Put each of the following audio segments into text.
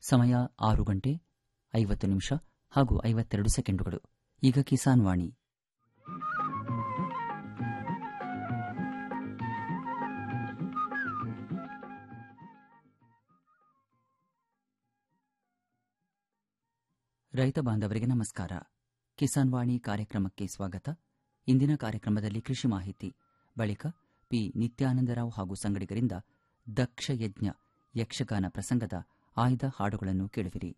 ಸಮಯ ಆರು ಗಂಟೆ ಐವತ್ತು ನಿಮಿಷ ಹಾಗೂ ಐವತ್ತೆರಡು ಸೆಕೆಂಡುಗಳು ಈಗ ಕಿಸಾನ್ ವಾಣಿ ರೈತ ಬಾಂಧವರಿಗೆ ನಮಸ್ಕಾರ ಕಿಸಾನ್ ವಾಣಿ ಕಾರ್ಯಕ್ರಮಕ್ಕೆ ಸ್ವಾಗತ ಇಂದಿನ ಕಾರ್ಯಕ್ರಮದಲ್ಲಿ ಕೃಷಿ ಮಾಹಿತಿ ಬಳಿಕ ಪಿ ನಿತ್ಯಾನಂದರಾವ್ ಹಾಗೂ ಸಂಗಡಿಗರಿಂದ ದಕ್ಷ ಯಜ್ಞ ಯಕ್ಷಗಾನ ಪ್ರಸಂಗದ ಆಯ್ದ ಹಾಡುಗಳನ್ನು ಕೇಳುವಿರಿ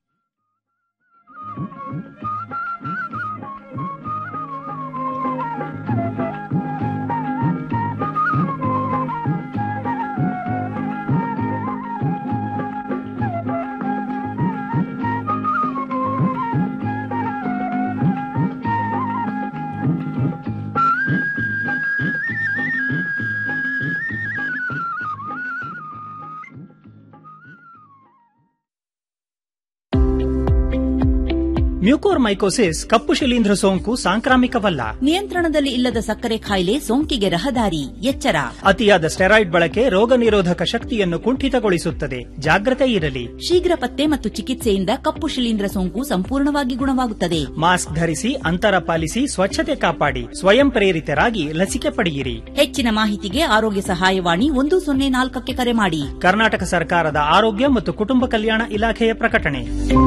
ಮ್ಯೂಕೋರ್ಮೈಕೋಸಿಸ್ ಕಪ್ಪು ಶಿಲೀಂಧ್ರ ಸೋಂಕು ಸಾಂಕ್ರಾಮಿಕವಲ್ಲ ನಿಯಂತ್ರಣದಲ್ಲಿ ಇಲ್ಲದ ಸಕ್ಕರೆ ಕಾಯಿಲೆ ಸೋಂಕಿಗೆ ರಹದಾರಿ ಎಚ್ಚರ ಅತಿಯಾದ ಸ್ಟೆರಾಯ್ಡ್ ಬಳಕೆ ರೋಗ ನಿರೋಧಕ ಶಕ್ತಿಯನ್ನು ಕುಂಠಿತಗೊಳಿಸುತ್ತದೆ ಜಾಗ್ರತೆ ಇರಲಿ ಶೀಘ್ರ ಪತ್ತೆ ಮತ್ತು ಚಿಕಿತ್ಸೆಯಿಂದ ಕಪ್ಪು ಶಿಲೀಂಧ್ರ ಸೋಂಕು ಸಂಪೂರ್ಣವಾಗಿ ಗುಣವಾಗುತ್ತದೆ ಮಾಸ್ಕ್ ಧರಿಸಿ ಅಂತರ ಪಾಲಿಸಿ ಸ್ವಚ್ಛತೆ ಕಾಪಾಡಿ ಸ್ವಯಂ ಪ್ರೇರಿತರಾಗಿ ಲಸಿಕೆ ಪಡೆಯಿರಿ ಹೆಚ್ಚಿನ ಮಾಹಿತಿಗೆ ಆರೋಗ್ಯ ಸಹಾಯವಾಣಿ ಒಂದು ಸೊನ್ನೆ ನಾಲ್ಕಕ್ಕೆ ಕರೆ ಮಾಡಿ ಕರ್ನಾಟಕ ಸರ್ಕಾರದ ಆರೋಗ್ಯ ಮತ್ತು ಕುಟುಂಬ ಕಲ್ಯಾಣ ಇಲಾಖೆಯ ಪ್ರಕಟಣೆ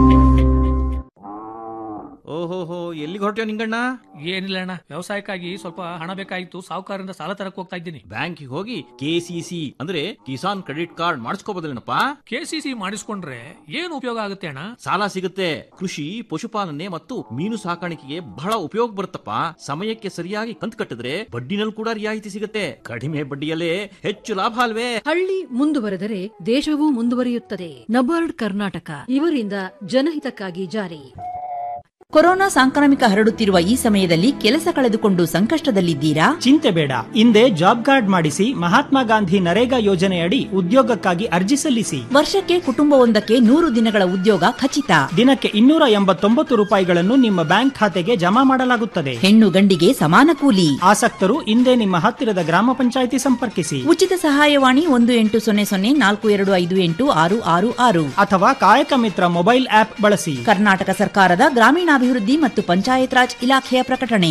ಓಹೋಹೋ ಎಲ್ಲಿಗೆ ಹೊರಟ್ಯೋ ನಿಂಗಣ್ಣ ಏನಿಲ್ಲ ಅಣ್ಣ ವ್ಯವಸಾಯಕ್ಕಾಗಿ ಸ್ವಲ್ಪ ಹಣ ಬೇಕಾಗಿತ್ತು ಸಾಹುಕಾರರಿಂದ ಸಾಲ ತರಕ್ ಹೋಗ್ತಾ ಇದ್ದೀನಿ ಬ್ಯಾಂಕಿಗೆ ಹೋಗಿ ಕೆಸಿಸಿ ಅಂದ್ರೆ ಕಿಸಾನ್ ಕ್ರೆಡಿಟ್ ಕಾರ್ಡ್ ಮಾಡಿಸ್ಕೋಬೋದಲ್ಲೇನಪ್ಪ ಕೆಸಿಸಿ ಮಾಡಿಸ್ಕೊಂಡ್ರೆ ಏನು ಉಪಯೋಗ ಆಗುತ್ತೆ ಅಣ್ಣ ಸಾಲ ಸಿಗುತ್ತೆ ಕೃಷಿ ಪಶುಪಾಲನೆ ಮತ್ತು ಮೀನು ಸಾಕಾಣಿಕೆಗೆ ಬಹಳ ಉಪಯೋಗ ಬರುತ್ತಪ್ಪ ಸಮಯಕ್ಕೆ ಸರಿಯಾಗಿ ಕಂತು ಕಟ್ಟಿದ್ರೆ ಬಡ್ಡಿನಲ್ಲಿ ಕೂಡ ರಿಯಾಯಿತಿ ಸಿಗುತ್ತೆ ಕಡಿಮೆ ಬಡ್ಡಿಯಲ್ಲೇ ಹೆಚ್ಚು ಲಾಭ ಅಲ್ವೇ ಹಳ್ಳಿ ಮುಂದುವರೆದರೆ ದೇಶವೂ ಮುಂದುವರಿಯುತ್ತದೆ ನಬಾರ್ಡ್ ಕರ್ನಾಟಕ ಇವರಿಂದ ಜನಹಿತಕ್ಕಾಗಿ ಜಾರಿ ಕೊರೋನಾ ಸಾಂಕ್ರಾಮಿಕ ಹರಡುತ್ತಿರುವ ಈ ಸಮಯದಲ್ಲಿ ಕೆಲಸ ಕಳೆದುಕೊಂಡು ಸಂಕಷ್ಟದಲ್ಲಿದ್ದೀರಾ ಚಿಂತೆ ಬೇಡ ಹಿಂದೆ ಜಾಬ್ ಕಾರ್ಡ್ ಮಾಡಿಸಿ ಮಹಾತ್ಮ ಗಾಂಧಿ ನರೇಗಾ ಯೋಜನೆಯಡಿ ಉದ್ಯೋಗಕ್ಕಾಗಿ ಅರ್ಜಿ ಸಲ್ಲಿಸಿ ವರ್ಷಕ್ಕೆ ಕುಟುಂಬವೊಂದಕ್ಕೆ ನೂರು ದಿನಗಳ ಉದ್ಯೋಗ ಖಚಿತ ದಿನಕ್ಕೆ ಇನ್ನೂರ ಎಂಬತ್ತೊಂಬತ್ತು ರೂಪಾಯಿಗಳನ್ನು ನಿಮ್ಮ ಬ್ಯಾಂಕ್ ಖಾತೆಗೆ ಜಮಾ ಮಾಡಲಾಗುತ್ತದೆ ಹೆಣ್ಣು ಗಂಡಿಗೆ ಸಮಾನ ಕೂಲಿ ಆಸಕ್ತರು ಹಿಂದೆ ನಿಮ್ಮ ಹತ್ತಿರದ ಗ್ರಾಮ ಪಂಚಾಯಿತಿ ಸಂಪರ್ಕಿಸಿ ಉಚಿತ ಸಹಾಯವಾಣಿ ಒಂದು ಎಂಟು ಸೊನ್ನೆ ಸೊನ್ನೆ ನಾಲ್ಕು ಎರಡು ಐದು ಎಂಟು ಆರು ಆರು ಆರು ಅಥವಾ ಕಾಯಕ ಮಿತ್ರ ಮೊಬೈಲ್ ಆಪ್ ಬಳಸಿ ಕರ್ನಾಟಕ ಸರ್ಕಾರದ ಗ್ರಾಮೀಣಾಭಿವೃದ್ಧಿ ಮತ್ತು ಪಂಚಾಯತ್ ರಾಜ್ ಇಲಾಖೆಯ ಪ್ರಕಟಣೆ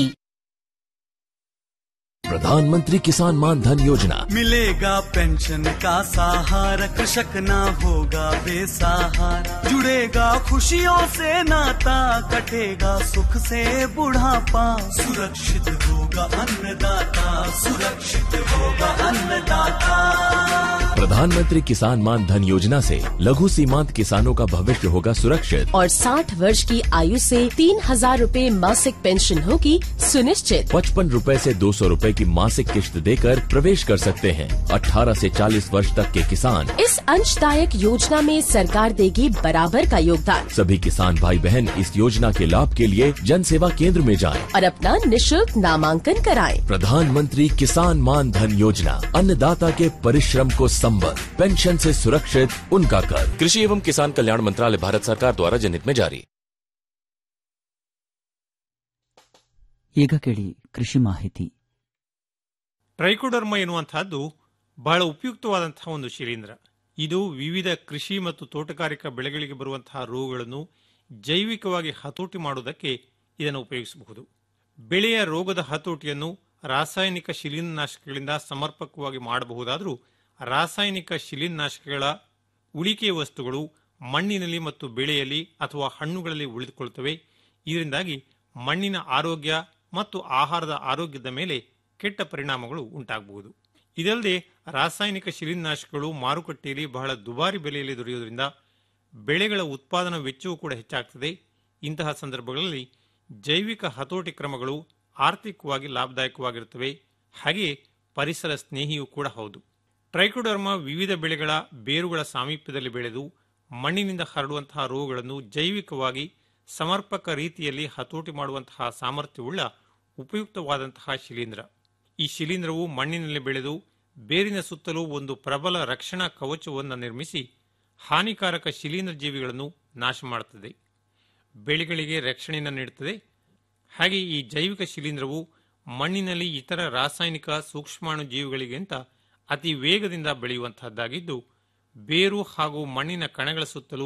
प्रधानमंत्री किसान मान धन योजना मिलेगा पेंशन का सहारा कृषक ना होगा बेसहारा जुड़ेगा खुशियों से नाता कटेगा सुख से बुढ़ापा सुरक्षित होगा अन्नदाता सुरक्षित होगा अन्नदाता प्रधानमंत्री किसान मान धन योजना से लघु सीमांत किसानों का भविष्य होगा सुरक्षित और 60 वर्ष की आयु से तीन हजार रूपए मासिक पेंशन होगी सुनिश्चित पचपन रूपए से दो सौ रूपए की मासिक किश्त देकर प्रवेश कर सकते हैं 18 से 40 वर्ष तक के किसान इस अंशदायक योजना में सरकार देगी बराबर का योगदान सभी किसान भाई बहन इस योजना के लाभ के लिए जन सेवा केंद्र में जाएं। और अपना निशुल्क नामांकन कराएं। प्रधानमंत्री किसान मान धन योजना अन्नदाता के परिश्रम को संबल पेंशन से सुरक्षित उनका कर कृषि एवं किसान कल्याण मंत्रालय भारत सरकार द्वारा जनहित में जारी ಈಗ ಕೇಳಿ ಕೃಷಿ ಮಾಹಿತಿ ಟ್ರೈಕೋಡರ್ಮ ಎನ್ನುವಂತಹದ್ದು ಬಹಳ ಉಪಯುಕ್ತವಾದಂತಹ ಒಂದು ಶಿಲೀಂಧ್ರ ಇದು ವಿವಿಧ ಕೃಷಿ ಮತ್ತು ತೋಟಗಾರಿಕಾ ಬೆಳೆಗಳಿಗೆ ಬರುವಂತಹ ರೋಗಗಳನ್ನು ಜೈವಿಕವಾಗಿ ಹತೋಟಿ ಮಾಡುವುದಕ್ಕೆ ಇದನ್ನು ಉಪಯೋಗಿಸಬಹುದು ಬೆಳೆಯ ರೋಗದ ಹತೋಟಿಯನ್ನು ರಾಸಾಯನಿಕ ಶಿಲೀಂಧ್ರನಾಶಕಗಳಿಂದ ಸಮರ್ಪಕವಾಗಿ ಮಾಡಬಹುದಾದರೂ ರಾಸಾಯನಿಕ ಶಿಲೀಂಧ್ರನಾಶಕಗಳ ಉಳಿಕೆ ವಸ್ತುಗಳು ಮಣ್ಣಿನಲ್ಲಿ ಮತ್ತು ಬೆಳೆಯಲ್ಲಿ ಅಥವಾ ಹಣ್ಣುಗಳಲ್ಲಿ ಉಳಿದುಕೊಳ್ಳುತ್ತವೆ ಇದರಿಂದಾಗಿ ಮಣ್ಣಿನ ಆರೋಗ್ಯ ಮತ್ತು ಆಹಾರದ ಆರೋಗ್ಯದ ಮೇಲೆ ಕೆಟ್ಟ ಪರಿಣಾಮಗಳು ಉಂಟಾಗಬಹುದು ಇದಲ್ಲದೆ ರಾಸಾಯನಿಕ ಶಿಲೀಂಧ್ರನಾಶಕಗಳು ಮಾರುಕಟ್ಟೆಯಲ್ಲಿ ಬಹಳ ದುಬಾರಿ ಬೆಲೆಯಲ್ಲಿ ದೊರೆಯುವುದರಿಂದ ಬೆಳೆಗಳ ಉತ್ಪಾದನಾ ವೆಚ್ಚವೂ ಕೂಡ ಹೆಚ್ಚಾಗ್ತದೆ ಇಂತಹ ಸಂದರ್ಭಗಳಲ್ಲಿ ಜೈವಿಕ ಹತೋಟಿ ಕ್ರಮಗಳು ಆರ್ಥಿಕವಾಗಿ ಲಾಭದಾಯಕವಾಗಿರುತ್ತವೆ ಹಾಗೆಯೇ ಪರಿಸರ ಸ್ನೇಹಿಯೂ ಕೂಡ ಹೌದು ಟ್ರೈಕೋಡರ್ಮ ವಿವಿಧ ಬೆಳೆಗಳ ಬೇರುಗಳ ಸಾಮೀಪ್ಯದಲ್ಲಿ ಬೆಳೆದು ಮಣ್ಣಿನಿಂದ ಹರಡುವಂತಹ ರೋಗಗಳನ್ನು ಜೈವಿಕವಾಗಿ ಸಮರ್ಪಕ ರೀತಿಯಲ್ಲಿ ಹತೋಟಿ ಮಾಡುವಂತಹ ಸಾಮರ್ಥ್ಯವುಳ್ಳ ಉಪಯುಕ್ತವಾದಂತಹ ಶಿಲೀಂಧ್ರ ಈ ಶಿಲೀಂಧ್ರವು ಮಣ್ಣಿನಲ್ಲಿ ಬೆಳೆದು ಬೇರಿನ ಸುತ್ತಲೂ ಒಂದು ಪ್ರಬಲ ರಕ್ಷಣಾ ಕವಚವನ್ನು ನಿರ್ಮಿಸಿ ಹಾನಿಕಾರಕ ಶಿಲೀಂಧ್ರ ಜೀವಿಗಳನ್ನು ನಾಶ ಮಾಡುತ್ತದೆ ಬೆಳೆಗಳಿಗೆ ರಕ್ಷಣೆಯನ್ನು ನೀಡುತ್ತದೆ ಹಾಗೆ ಈ ಜೈವಿಕ ಶಿಲೀಂಧ್ರವು ಮಣ್ಣಿನಲ್ಲಿ ಇತರ ರಾಸಾಯನಿಕ ಸೂಕ್ಷ್ಮಾಣು ಜೀವಿಗಳಿಗಿಂತ ಅತಿ ವೇಗದಿಂದ ಬೆಳೆಯುವಂತಹದ್ದಾಗಿದ್ದು ಬೇರು ಹಾಗೂ ಮಣ್ಣಿನ ಕಣಗಳ ಸುತ್ತಲೂ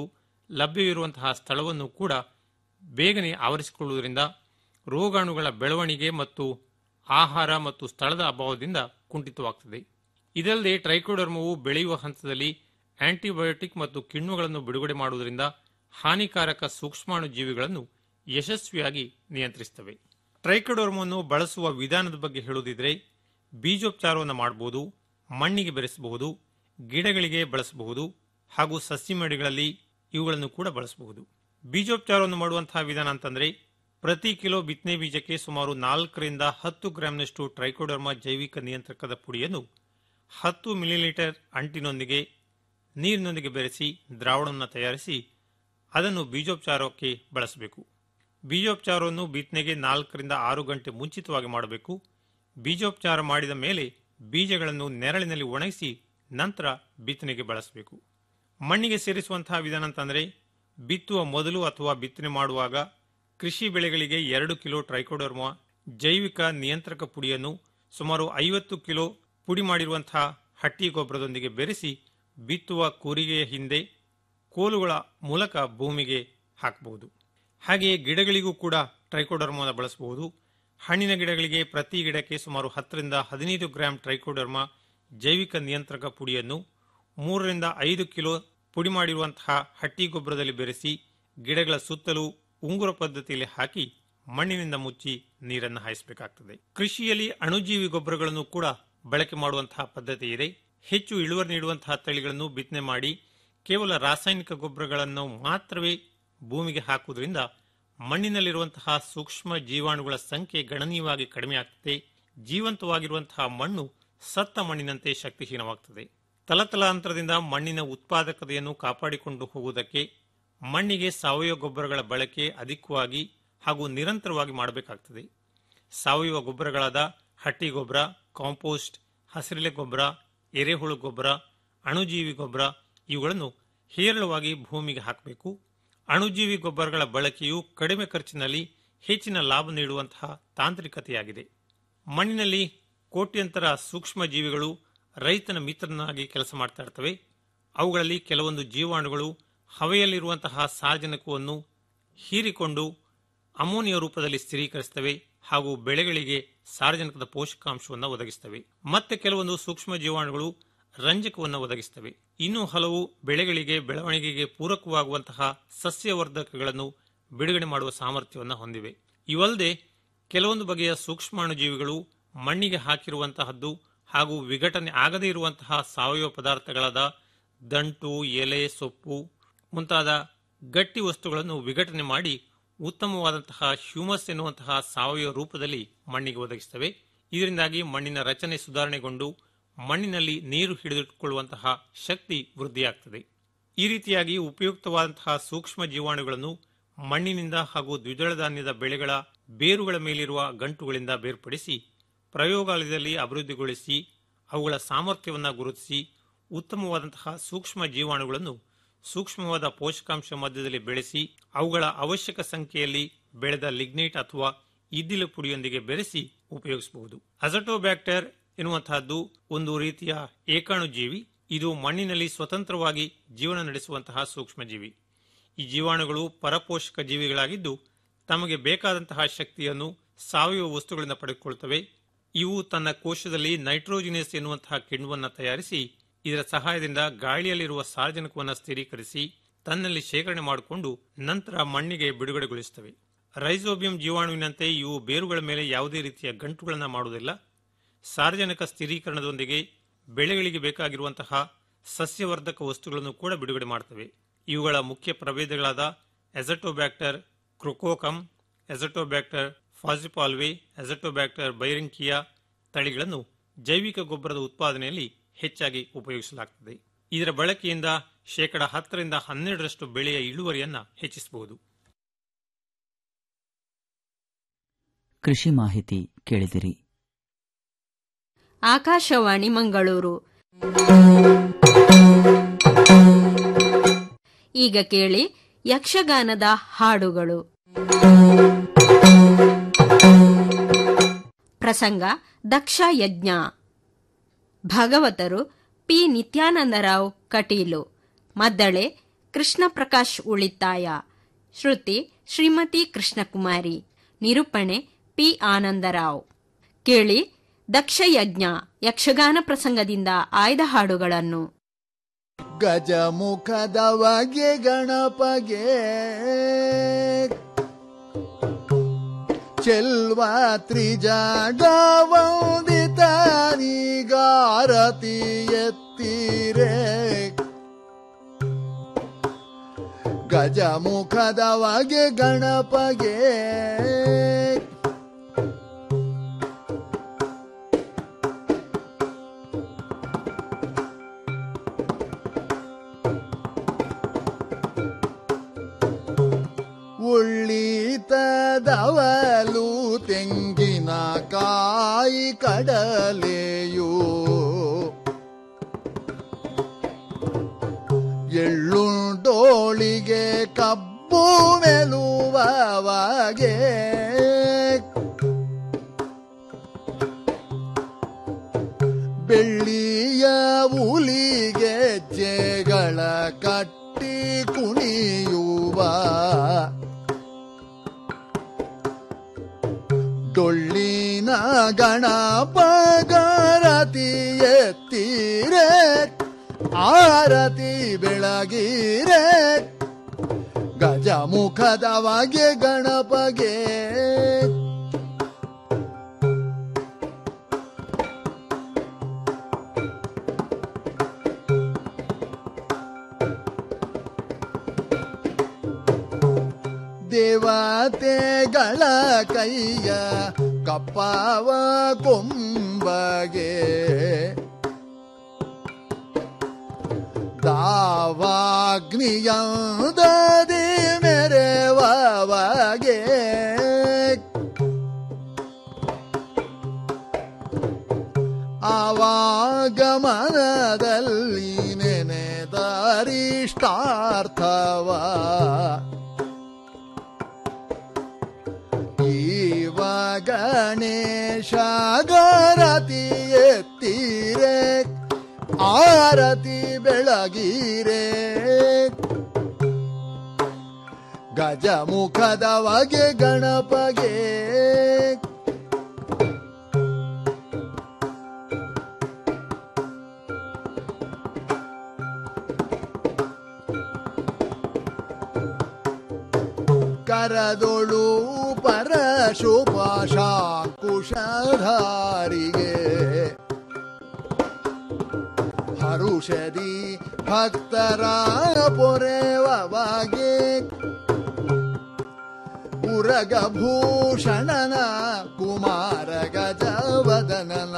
ಲಭ್ಯವಿರುವಂತಹ ಸ್ಥಳವನ್ನು ಕೂಡ ಬೇಗನೆ ಆವರಿಸಿಕೊಳ್ಳುವುದರಿಂದ ರೋಗಾಣುಗಳ ಬೆಳವಣಿಗೆ ಮತ್ತು ಆಹಾರ ಮತ್ತು ಸ್ಥಳದ ಅಭಾವದಿಂದ ಕುಂಠಿತವಾಗುತ್ತದೆ ಇದಲ್ಲದೆ ಟ್ರೈಕೋಡರ್ಮವು ಬೆಳೆಯುವ ಹಂತದಲ್ಲಿ ಆಂಟಿಬಯೋಟಿಕ್ ಮತ್ತು ಕಿಣ್ವಗಳನ್ನು ಬಿಡುಗಡೆ ಮಾಡುವುದರಿಂದ ಹಾನಿಕಾರಕ ಸೂಕ್ಷ್ಮಾಣು ಜೀವಿಗಳನ್ನು ಯಶಸ್ವಿಯಾಗಿ ನಿಯಂತ್ರಿಸುತ್ತವೆ ಟ್ರೈಕೋಡರ್ಮವನ್ನು ಬಳಸುವ ವಿಧಾನದ ಬಗ್ಗೆ ಹೇಳುವುದಿದ್ರೆ ಬೀಜೋಪಚಾರವನ್ನು ಮಾಡಬಹುದು ಮಣ್ಣಿಗೆ ಬೆರೆಸಬಹುದು ಗಿಡಗಳಿಗೆ ಬಳಸಬಹುದು ಹಾಗೂ ಸಸ್ಯಮಡಿಗಳಲ್ಲಿ ಇವುಗಳನ್ನು ಕೂಡ ಬಳಸಬಹುದು ಬೀಜೋಪಚಾರವನ್ನು ಮಾಡುವಂತಹ ವಿಧಾನ ಅಂತಂದ್ರೆ ಪ್ರತಿ ಕಿಲೋ ಬಿತ್ತನೆ ಬೀಜಕ್ಕೆ ಸುಮಾರು ನಾಲ್ಕರಿಂದ ಹತ್ತು ಗ್ರಾಂನಷ್ಟು ಟ್ರೈಕೋಡರ್ಮಾ ಜೈವಿಕ ನಿಯಂತ್ರಕದ ಪುಡಿಯನ್ನು ಹತ್ತು ಮಿಲಿಲೀಟರ್ ಅಂಟಿನೊಂದಿಗೆ ನೀರಿನೊಂದಿಗೆ ಬೆರೆಸಿ ದ್ರಾವಣವನ್ನು ತಯಾರಿಸಿ ಅದನ್ನು ಬೀಜೋಪಚಾರಕ್ಕೆ ಬಳಸಬೇಕು ಬೀಜೋಪಚಾರವನ್ನು ಬಿತ್ತನೆಗೆ ನಾಲ್ಕರಿಂದ ಆರು ಗಂಟೆ ಮುಂಚಿತವಾಗಿ ಮಾಡಬೇಕು ಬೀಜೋಪಚಾರ ಮಾಡಿದ ಮೇಲೆ ಬೀಜಗಳನ್ನು ನೆರಳಿನಲ್ಲಿ ಒಣಗಿಸಿ ನಂತರ ಬಿತ್ತನೆಗೆ ಬಳಸಬೇಕು ಮಣ್ಣಿಗೆ ಸೇರಿಸುವಂತಹ ವಿಧಾನ ಅಂತಂದರೆ ಬಿತ್ತುವ ಮೊದಲು ಅಥವಾ ಬಿತ್ತನೆ ಮಾಡುವಾಗ ಕೃಷಿ ಬೆಳೆಗಳಿಗೆ ಎರಡು ಕಿಲೋ ಟ್ರೈಕೋಡರ್ಮಾ ಜೈವಿಕ ನಿಯಂತ್ರಕ ಪುಡಿಯನ್ನು ಸುಮಾರು ಐವತ್ತು ಕಿಲೋ ಪುಡಿ ಮಾಡಿರುವಂತಹ ಹಟ್ಟಿ ಗೊಬ್ಬರದೊಂದಿಗೆ ಬೆರೆಸಿ ಬಿತ್ತುವ ಕೂರಿಗೆಯ ಹಿಂದೆ ಕೋಲುಗಳ ಮೂಲಕ ಭೂಮಿಗೆ ಹಾಕಬಹುದು ಹಾಗೆಯೇ ಗಿಡಗಳಿಗೂ ಕೂಡ ಟ್ರೈಕೋಡರ್ಮಾನ ಬಳಸಬಹುದು ಹಣ್ಣಿನ ಗಿಡಗಳಿಗೆ ಪ್ರತಿ ಗಿಡಕ್ಕೆ ಸುಮಾರು ಹತ್ತರಿಂದ ಹದಿನೈದು ಗ್ರಾಂ ಟ್ರೈಕೋಡರ್ಮಾ ಜೈವಿಕ ನಿಯಂತ್ರಕ ಪುಡಿಯನ್ನು ಮೂರರಿಂದ ಐದು ಕಿಲೋ ಪುಡಿ ಮಾಡಿರುವಂತಹ ಹಟ್ಟಿ ಗೊಬ್ಬರದಲ್ಲಿ ಬೆರೆಸಿ ಗಿಡಗಳ ಸುತ್ತಲೂ ಉಂಗುರ ಪದ್ಧತಿಯಲ್ಲಿ ಹಾಕಿ ಮಣ್ಣಿನಿಂದ ಮುಚ್ಚಿ ನೀರನ್ನು ಹಾಯಿಸಬೇಕಾಗ್ತದೆ ಕೃಷಿಯಲ್ಲಿ ಅಣುಜೀವಿ ಗೊಬ್ಬರಗಳನ್ನು ಕೂಡ ಬಳಕೆ ಮಾಡುವಂತಹ ಪದ್ಧತಿ ಇದೆ ಹೆಚ್ಚು ಇಳುವರಿ ನೀಡುವಂತಹ ತಳಿಗಳನ್ನು ಬಿತ್ತನೆ ಮಾಡಿ ಕೇವಲ ರಾಸಾಯನಿಕ ಗೊಬ್ಬರಗಳನ್ನು ಮಾತ್ರವೇ ಭೂಮಿಗೆ ಹಾಕುವುದರಿಂದ ಮಣ್ಣಿನಲ್ಲಿರುವಂತಹ ಸೂಕ್ಷ್ಮ ಜೀವಾಣುಗಳ ಸಂಖ್ಯೆ ಗಣನೀಯವಾಗಿ ಕಡಿಮೆಯಾಗ್ತದೆ ಜೀವಂತವಾಗಿರುವಂತಹ ಮಣ್ಣು ಸತ್ತ ಮಣ್ಣಿನಂತೆ ಶಕ್ತಿಹೀನವಾಗುತ್ತದೆ ತಲತಲಾಂತರದಿಂದ ಮಣ್ಣಿನ ಉತ್ಪಾದಕತೆಯನ್ನು ಕಾಪಾಡಿಕೊಂಡು ಹೋಗುವುದಕ್ಕೆ ಮಣ್ಣಿಗೆ ಸಾವಯವ ಗೊಬ್ಬರಗಳ ಬಳಕೆ ಅಧಿಕವಾಗಿ ಹಾಗೂ ನಿರಂತರವಾಗಿ ಮಾಡಬೇಕಾಗ್ತದೆ ಸಾವಯವ ಗೊಬ್ಬರಗಳಾದ ಹಟ್ಟಿ ಗೊಬ್ಬರ ಕಾಂಪೋಸ್ಟ್ ಹಸಿರೆಲೆ ಗೊಬ್ಬರ ಎರೆಹುಳು ಗೊಬ್ಬರ ಅಣುಜೀವಿ ಗೊಬ್ಬರ ಇವುಗಳನ್ನು ಹೇರಳವಾಗಿ ಭೂಮಿಗೆ ಹಾಕಬೇಕು ಅಣುಜೀವಿ ಗೊಬ್ಬರಗಳ ಬಳಕೆಯು ಕಡಿಮೆ ಖರ್ಚಿನಲ್ಲಿ ಹೆಚ್ಚಿನ ಲಾಭ ನೀಡುವಂತಹ ತಾಂತ್ರಿಕತೆಯಾಗಿದೆ ಮಣ್ಣಿನಲ್ಲಿ ಕೋಟ್ಯಂತರ ಸೂಕ್ಷ್ಮ ಜೀವಿಗಳು ರೈತನ ಮಿತ್ರನಾಗಿ ಕೆಲಸ ಮಾಡ್ತಾ ಇರ್ತವೆ ಅವುಗಳಲ್ಲಿ ಕೆಲವೊಂದು ಜೀವಾಣುಗಳು ಹವೆಯಲ್ಲಿರುವಂತಹ ಸಾರಜನಕವನ್ನು ಹೀರಿಕೊಂಡು ಅಮೋನಿಯ ರೂಪದಲ್ಲಿ ಸ್ಥಿರೀಕರಿಸುತ್ತವೆ ಹಾಗೂ ಬೆಳೆಗಳಿಗೆ ಸಾರಜನಕದ ಪೋಷಕಾಂಶವನ್ನು ಒದಗಿಸುತ್ತವೆ ಮತ್ತೆ ಕೆಲವೊಂದು ಸೂಕ್ಷ್ಮ ಜೀವಾಣುಗಳು ರಂಜಕವನ್ನು ಒದಗಿಸುತ್ತವೆ ಇನ್ನು ಹಲವು ಬೆಳೆಗಳಿಗೆ ಬೆಳವಣಿಗೆಗೆ ಪೂರಕವಾಗುವಂತಹ ಸಸ್ಯವರ್ಧಕಗಳನ್ನು ಬಿಡುಗಡೆ ಮಾಡುವ ಸಾಮರ್ಥ್ಯವನ್ನು ಹೊಂದಿವೆ ಇವಲ್ಲದೆ ಕೆಲವೊಂದು ಬಗೆಯ ಸೂಕ್ಷ್ಮಾಣುಜೀವಿಗಳು ಮಣ್ಣಿಗೆ ಹಾಕಿರುವಂತಹದ್ದು ಹಾಗೂ ವಿಘಟನೆ ಆಗದೇ ಇರುವಂತಹ ಸಾವಯವ ಪದಾರ್ಥಗಳಾದ ದಂಟು ಎಲೆ ಸೊಪ್ಪು ಮುಂತಾದ ಗಟ್ಟಿ ವಸ್ತುಗಳನ್ನು ವಿಘಟನೆ ಮಾಡಿ ಉತ್ತಮವಾದಂತಹ ಹ್ಯೂಮಸ್ ಎನ್ನುವಂತಹ ಸಾವಯವ ರೂಪದಲ್ಲಿ ಮಣ್ಣಿಗೆ ಒದಗಿಸುತ್ತವೆ ಇದರಿಂದಾಗಿ ಮಣ್ಣಿನ ರಚನೆ ಸುಧಾರಣೆಗೊಂಡು ಮಣ್ಣಿನಲ್ಲಿ ನೀರು ಹಿಡಿದಿಟ್ಟುಕೊಳ್ಳುವಂತಹ ಶಕ್ತಿ ವೃದ್ಧಿಯಾಗ್ತದೆ ಈ ರೀತಿಯಾಗಿ ಉಪಯುಕ್ತವಾದಂತಹ ಸೂಕ್ಷ್ಮ ಜೀವಾಣುಗಳನ್ನು ಮಣ್ಣಿನಿಂದ ಹಾಗೂ ದ್ವಿದಳ ಧಾನ್ಯದ ಬೆಳೆಗಳ ಬೇರುಗಳ ಮೇಲಿರುವ ಗಂಟುಗಳಿಂದ ಬೇರ್ಪಡಿಸಿ ಪ್ರಯೋಗಾಲಯದಲ್ಲಿ ಅಭಿವೃದ್ಧಿಗೊಳಿಸಿ ಅವುಗಳ ಸಾಮರ್ಥ್ಯವನ್ನು ಗುರುತಿಸಿ ಉತ್ತಮವಾದಂತಹ ಸೂಕ್ಷ್ಮ ಜೀವಾಣುಗಳನ್ನು ಸೂಕ್ಷ್ಮವಾದ ಪೋಷಕಾಂಶ ಮಧ್ಯದಲ್ಲಿ ಬೆಳೆಸಿ ಅವುಗಳ ಅವಶ್ಯಕ ಸಂಖ್ಯೆಯಲ್ಲಿ ಬೆಳೆದ ಲಿಗ್ನೈಟ್ ಅಥವಾ ಇದ್ದಿಲು ಪುಡಿಯೊಂದಿಗೆ ಬೆರೆಸಿ ಉಪಯೋಗಿಸಬಹುದು ಅಜಟೋಬ್ಯಾಕ್ಟರ್ ಎನ್ನುವಂತಹದ್ದು ಒಂದು ರೀತಿಯ ಏಕಾಣುಜೀವಿ ಇದು ಮಣ್ಣಿನಲ್ಲಿ ಸ್ವತಂತ್ರವಾಗಿ ಜೀವನ ನಡೆಸುವಂತಹ ಸೂಕ್ಷ್ಮಜೀವಿ ಈ ಜೀವಾಣುಗಳು ಪರಪೋಷಕ ಜೀವಿಗಳಾಗಿದ್ದು ತಮಗೆ ಬೇಕಾದಂತಹ ಶಕ್ತಿಯನ್ನು ಸಾವಯವ ವಸ್ತುಗಳಿಂದ ಪಡೆದುಕೊಳ್ಳುತ್ತವೆ ಇವು ತನ್ನ ಕೋಶದಲ್ಲಿ ನೈಟ್ರೋಜಿನಿಯಸ್ ಎನ್ನುವಂತಹ ಕಿಣ್ವವನ್ನು ತಯಾರಿಸಿ ಇದರ ಸಹಾಯದಿಂದ ಗಾಳಿಯಲ್ಲಿರುವ ಸಾರ್ವಜನಿಕವನ್ನು ಸ್ಥಿರೀಕರಿಸಿ ತನ್ನಲ್ಲಿ ಶೇಖರಣೆ ಮಾಡಿಕೊಂಡು ನಂತರ ಮಣ್ಣಿಗೆ ಬಿಡುಗಡೆಗೊಳಿಸುತ್ತವೆ ರೈಸೋಬಿಯಂ ಜೀವಾಣುವಿನಂತೆ ಇವು ಬೇರುಗಳ ಮೇಲೆ ಯಾವುದೇ ರೀತಿಯ ಗಂಟುಗಳನ್ನು ಮಾಡುವುದಿಲ್ಲ ಸಾರ್ವಜನಿಕ ಸ್ಥಿರೀಕರಣದೊಂದಿಗೆ ಬೆಳೆಗಳಿಗೆ ಬೇಕಾಗಿರುವಂತಹ ಸಸ್ಯವರ್ಧಕ ವಸ್ತುಗಳನ್ನು ಕೂಡ ಬಿಡುಗಡೆ ಮಾಡುತ್ತವೆ ಇವುಗಳ ಮುಖ್ಯ ಪ್ರಭೇದಗಳಾದ ಎಸಟೋಬ್ಯಾಕ್ಟರ್ ಕ್ರೊಕೋಕಮ್ ಎಸಟೋಬ್ಯಾಕ್ಟರ್ ಫಾಸಿಪಾಲ್ವೆ ಎಸಟೋಬ್ಯಾಕ್ಟರ್ ಬೈರಿಂಕಿಯಾ ತಳಿಗಳನ್ನು ಜೈವಿಕ ಗೊಬ್ಬರದ ಉತ್ಪಾದನೆಯಲ್ಲಿ ಹೆಚ್ಚಾಗಿ ಉಪಯೋಗಿಸಲಾಗುತ್ತದೆ ಇದರ ಬಳಕೆಯಿಂದ ಶೇಕಡ ಹತ್ತರಿಂದ ಹನ್ನೆರಡರಷ್ಟು ಬೆಳೆಯ ಇಳುವರಿಯನ್ನ ಹೆಚ್ಚಿಸಬಹುದು ಕೃಷಿ ಮಾಹಿತಿ ಕೇಳಿದಿರಿ ಆಕಾಶವಾಣಿ ಮಂಗಳೂರು ಈಗ ಕೇಳಿ ಯಕ್ಷಗಾನದ ಹಾಡುಗಳು ಪ್ರಸಂಗ ದಕ್ಷ ಯಜ್ಞ ಭಾಗವತರು ಪಿ ನಿತ್ಯಾನಂದರಾವ್ ಕಟೀಲು ಮದ್ದಳೆ ಕೃಷ್ಣ ಪ್ರಕಾಶ್ ಉಳಿತಾಯ ಶ್ರುತಿ ಶ್ರೀಮತಿ ಕೃಷ್ಣಕುಮಾರಿ ನಿರೂಪಣೆ ಪಿ ಆನಂದರಾವ್ ಕೇಳಿ ದಕ್ಷ ಯಜ್ಞ ಯಕ್ಷಗಾನ ಪ್ರಸಂಗದಿಂದ ಆಯ್ದ ಹಾಡುಗಳನ್ನು ಗಜಮುಖದವಗೆ ಗಣಪಗೆ ಚೆಲ್ವ ತ್ರಿಜಾಡವಂದಿತನಿಗಾರತಿ ಎತ್ತೀರೆ ಗಜಮುಖದವಗೆ ಗಣಪಗೆ ಉಳ್ಳಿತದವಲು ತೆಂಗಿನ ಕಾಯಿ ಕಡಲೆಯು ಎಳ್ಳುಂಡೋಳಿಗೆ ಕಬ್ಬು ಮೆಲುವವಾಗೆ ಬೆಳ್ಳಿಯ ಉಲಿಗೆ ಜಗಳ ಕಟ್ಟಿ ಕುಣಿಯುವ ಡೊಳ್ಳಿನ ಗಣಪಗರತಿ ಎತ್ತೀರೆ ಆರತಿ ಬೆಳಗಿರೆ ಗಜಮುಖದವಗೆ ಗಣಪಗೆ ದೇವತೆಗಳ ಕೈಯ ಕಪ್ಪವ ಕೊಂಬಗೆ ದಾವಾಗ್ನಿಯಂದದಿ ಮೆರೆವಗೆ ಆವಾಗಮನದಲ್ಲಿ ನೆನೆದರಿಷ್ಟಾರ್ಥವ ಈವ ಗಣೇಶ ಗರತಿ ಎತ್ತೀರೆ ಆರತಿ ಬೆಳಗಿರೆ ಗಜಮುಖದವಗೆ ಗಣಪಗೆ ಕರದೊಳು ಪರಶುಪಾಶಾಂಕುಶಧಾರಿಗೆ ಹರುಷದಿ ಭಕ್ತರ ಪೊರೆವಗೆ ಉರಗಭೂಷಣನ ಕುಮಾರ ಗಜವದನನ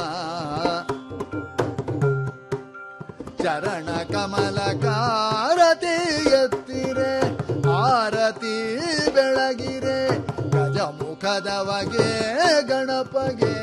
ಚರಣ ಕಮಲಕಾರತಿ ಎತ್ತಿರೆ ಆರತಿ ಬೆಳಗಿರೆ ಗಜಮುಖದವಗೆ ಗಣಪಗೆ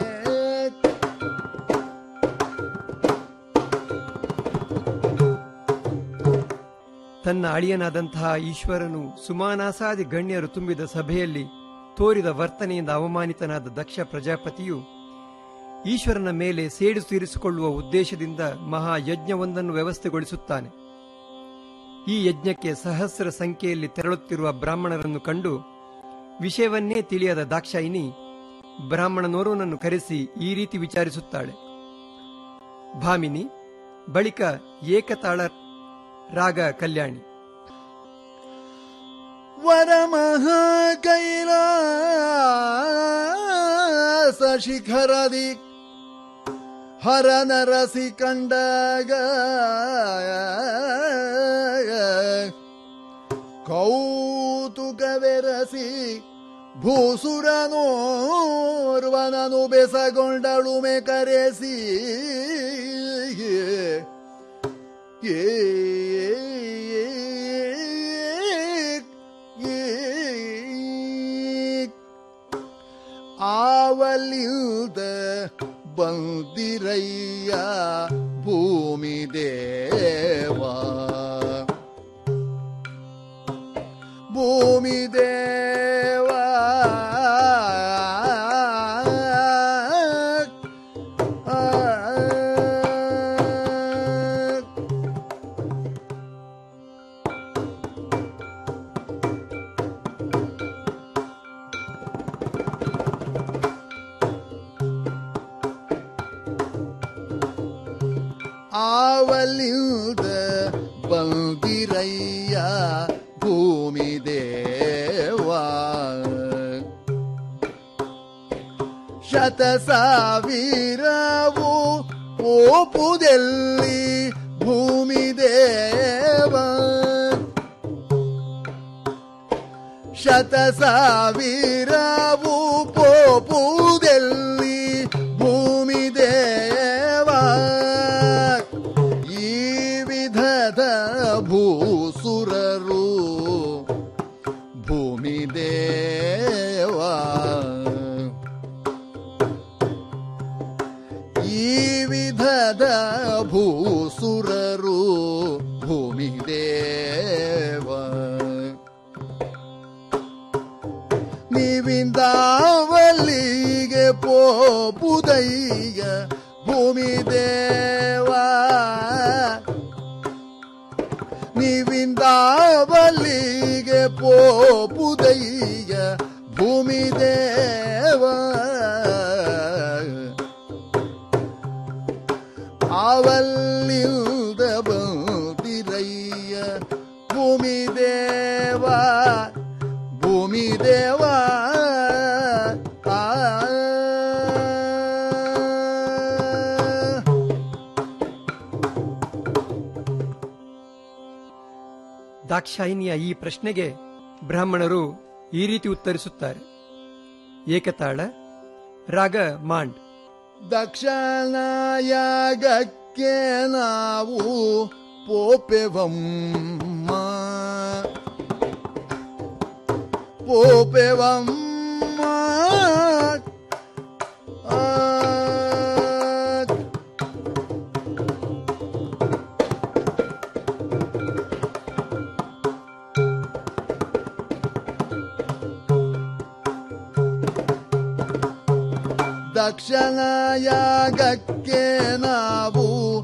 ತನ್ನ ಅಳಿಯನಾದಂತಹ ಈಶ್ವರನು ಸುಮಾನಾಸಾದಿ ಗಣ್ಯರು ತುಂಬಿದ ಸಭೆಯಲ್ಲಿ ತೋರಿದ ವರ್ತನೆಯಿಂದ ಅವಮಾನಿತನಾದ ದಕ್ಷ ಪ್ರಜಾಪತಿಯು ಈಶ್ವರನ ಮೇಲೆ ಸೇಡು ತೀರಿಸಿಕೊಳ್ಳುವ ಉದ್ದೇಶದಿಂದ ಮಹಾಯಜ್ಞವೊಂದನ್ನು ವ್ಯವಸ್ಥೆಗೊಳಿಸುತ್ತಾನೆ ಈ ಯಜ್ಞಕ್ಕೆ ಸಹಸ್ರ ಸಂಖ್ಯೆಯಲ್ಲಿ ತೆರಳುತ್ತಿರುವ ಬ್ರಾಹ್ಮಣರನ್ನು ಕಂಡು ವಿಷಯವನ್ನೇ ತಿಳಿಯದ ದಾಕ್ಷಾಯಿನಿ ಬ್ರಾಹ್ಮಣನೋರ್ವನನ್ನು ಕರೆಸಿ ಈ ರೀತಿ ವಿಚಾರಿಸುತ್ತಾಳೆ ಭಾಮಿನಿ ಬಳಿಕ ಏಕತಾಳ ರಾಗ ಕಲ್ಯಾಣಿ ವರಮಹಾಕೈಲಾಸ ಶಿಖರದಿ ಹರ ನರಸಿ ಕಂಡಗ ಕೌತುಕವೆರಸಿ ಭೂಸುರನೋರ್ವನನು ಬೆಸಗೊಂಡಳುಮೆ ಕರೆಸಿ ಏ ಆವಲಿಲ್ದ ಬಂದಿರಯ್ಯ ಭೂಮಿ ದೇವ ಭೂಮಿ ದೇವ ಯಾವಲಿಲ್ದ ಬಂದಿರಯ್ಯ ಭೂಮಿ ದೇವಾ ಶತ ಸಾವಿರವು ಓಪುದೆಲ್ಲಿ ಭೂಮಿ ದೇವ ಶತ ಸಾವಿರವು ಪೋಪುದೆಲ್ಲಿ ಭೂಮಿ ದೇವ ಈ ವಿಧದ ಭೂಸುರರು ಭೂಮಿ ದೇವ ಈ ವಿಧದ ಭೂಸುರರು ಭೂಮಿ ದೇವ ನೀವಿಂದಾವಲ್ಲಿಗೆ ಪೋಪುದಯ್ಯ ಭೂಮಿ ದೇವ ನೀವಿಂದಾವಲ್ಲಿಗೆ ಪೋಪುದಯ್ಯ ಭೂಮಿ ದೇವ ಆವಲ್ಲಿಲ್ದ ಬಂದಿರಯ್ಯ ಭೂಮಿ ದೇವ ಭೂಮಿ ದೇವ ಆ ದಾಕ್ಷಾಯಿನಿಯ ಈ ಪ್ರಶ್ನೆಗೆ ಬ್ರಾಹ್ಮಣರು ಈ ರೀತಿ ಉತ್ತರಿಸುತ್ತಾರೆ ಏಕತಾಳ ರಾಗ ಮಾಂಡ್ ದಕ್ಷಿಣಯಾಗಕ್ಕೆ ನಾವು ಪೋಪೆವಮ್ಮ ಪೋಪೆವಮ್ಮ ಆ, ದಕ್ಷಿಣಯಾಗಕ್ಕೆ ನಾವು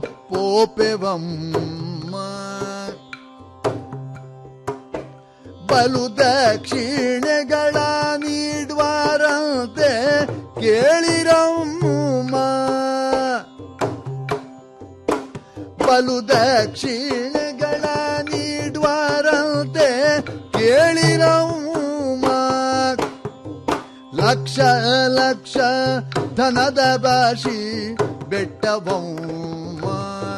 ಪೋಪೆವಮ್ಮ ಬಲು ದಕ್ಷಿಣೆಗಳ ನೀಡುವಾರಂತೆ ಕೇಳಿರಮ್ಮ ಬಲು ದಕ್ಷಿಣೆಗಳ ನೀಡುವಾರಂತೆ ಕೇಳಿರಮ್ಮ ಲಕ್ಷ ಲಕ್ಷ ಧನದ ಭಾಷಿ ಬೆಟ್ಟಬೊಮ್ಮ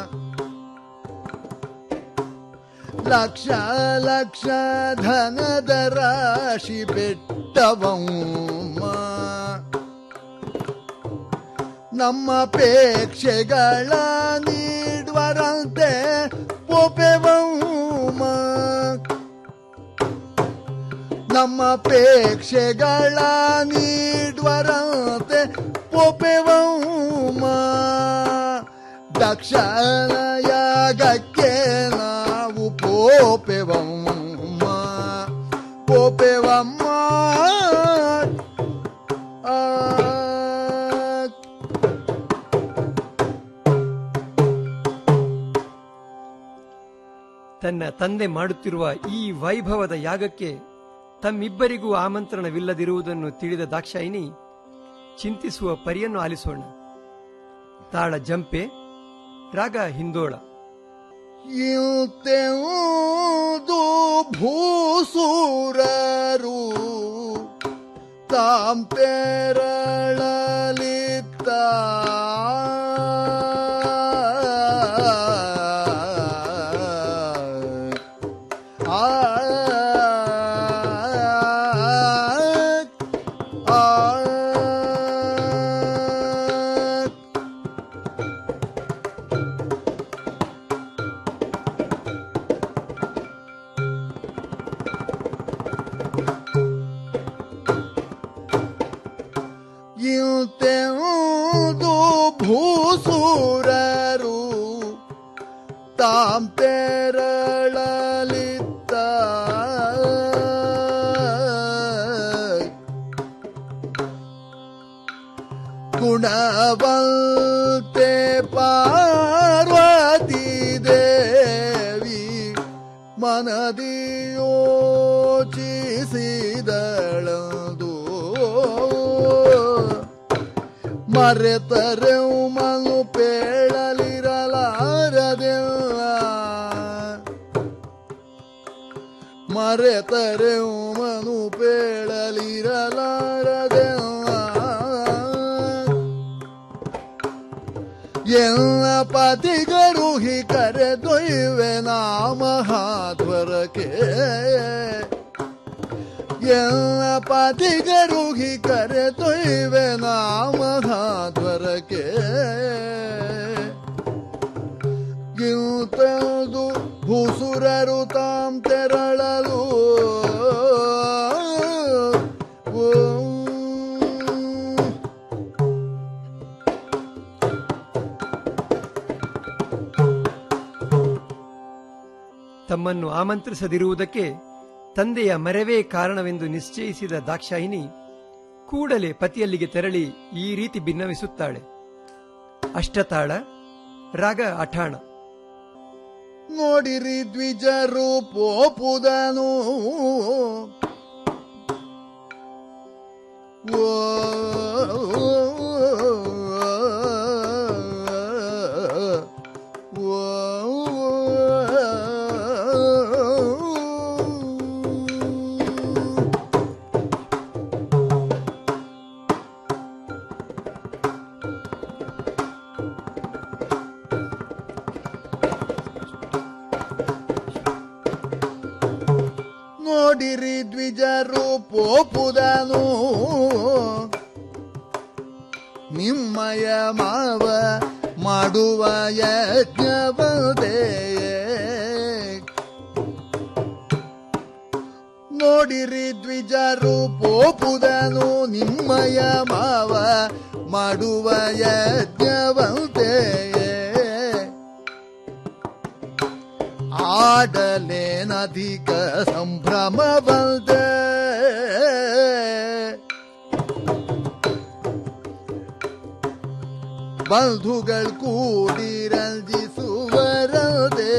ಲಕ್ಷ ಲಕ್ಷ ಧನದ ರಾಶಿ ಬೆಟ್ಟವಮ್ಮ ನಮ್ಮ ಪೇಕ್ಷೆಗಳ ನೀಡುವರಂತೆ ಪೊಪೆವಮ್ಮ ನಮ್ಮ ಪೇಕ್ಷೆಗಳ ನೀಡುವರಂತೆ ಪೊಪೆವಮ್ಮ ದಕ್ಷಿಣಯಾಗಕ್ಕೆ ನಾವು ಪೋಪೆವಮ್ಮ ಪೋಪೆವಮ್ಮ ಆ ತನ್ನ ತಂದೆ ಮಾಡುತ್ತಿರುವ ಈ ವೈಭವದ ಯಾಗಕ್ಕೆ ತಮ್ಮಿಬ್ಬರಿಗೂ ಆಮಂತ್ರಣವಿಲ್ಲದಿರುವುದನ್ನು ತಿಳಿದ ದಾಕ್ಷಾಯಿನಿ ಚಿಂತಿಸುವ ಪರಿಯನ್ನು ಆಲಿಸೋಣ ತಾಳ ಜಂಪೆ ರಾಗ ಹಿಂದೋಳ ಇಂತೆಂದು ಭೂಸೂರರು ತಾಂ ತೆರಳಲಿತ್ತ ಆ ಆ ಇಂತೆಂದು ಭೂಸೂರರು ತಾಂ ತೆರಳಲಿತ್ತ ಗುಣವಂತೆ ಪಾರ್ವತಿ ದೇವಿ ಮನದಿಯೋಚಿಸಿದಳದು ಮರೆತರೆ ಮನು ಪೇಳಲಿರಲಾರದೆ ಮರೆತರೆ ಮನು ಪೇಳಲಿರಲಾರದೆ ಎಲ್ಲ ಪತಿಗರು ಹಿ ಕರೆದೊಯ್ವೆ ನಾಮಹಾಧ್ವರಕ್ಕೆ ಎಲ್ಲ ಪತಿಗರು ಹಿ ಕರೆದೊಯ್ವೆ ನಾಮಹಾಧ್ವರಕ್ಕೆ ಇಂತದು ಭೂಸುರರು ತಾಂ ತೆರಳಲು ಓ ತಮ್ಮನ್ನು ಆಮಂತ್ರಿಸದಿರುವುದಕ್ಕೆ ತಂದೆಯ ಮರವೇ ಕಾರಣವೆಂದು ನಿಶ್ಚಯಿಸಿದ ದಾಕ್ಷಾಯಿನಿ ಕೂಡಲೇ ಪತಿಯಲ್ಲಿಗೆ ತೆರಳಿ ಈ ರೀತಿ ಭಿನ್ನವಿಸುತ್ತಾಳೆ ಅಷ್ಟತಾಳ ರಾಗ ಅಠಾಣ ನೋಡಿರಿ ದ್ವಿಜರು ಪೋಪುದನು ಓ ನೋಡಿರಿ ದ್ವಿಜರು ಪೋಪುದನು ನಿಮ್ಮಯ ಮಾವ ಮಾಡುವ ಯಜ್ಞವದೇ ನೋಡಿರಿ ದ್ವಿಜರು ಪೋಪುದನು ನಿಮ್ಮಯ ಮಾವ ಮಾಡುವ ಯಜ್ಞವಂತೆ ಆಡಲೇನಧಿಕ ಸಂಭ್ರಮ ಬಂದೆ ಬಂಧುಗಳು ಕೂಡಿ ರಂಜಿಸುವರದೆ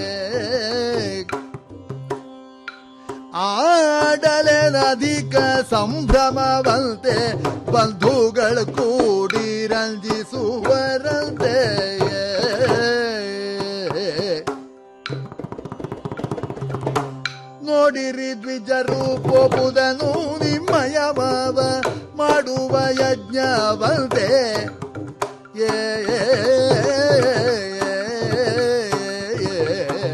ಆಡಲೇನಧಿಕ ಸಂಭ್ರಮವಂತೆ ಬಂಧುಗಳು ಕೂಡಿ ರಂಜಿಸುವರಂತೆ ನೋಡಿರಿ ದ್ವಿಜರು ಪೋಪುದನು ನಿಮ್ಮಯ ಮಾವ ಮಾಡುವ ಯಜ್ಞವಂತೆ ಏ ಏ, ಏ, ಏ,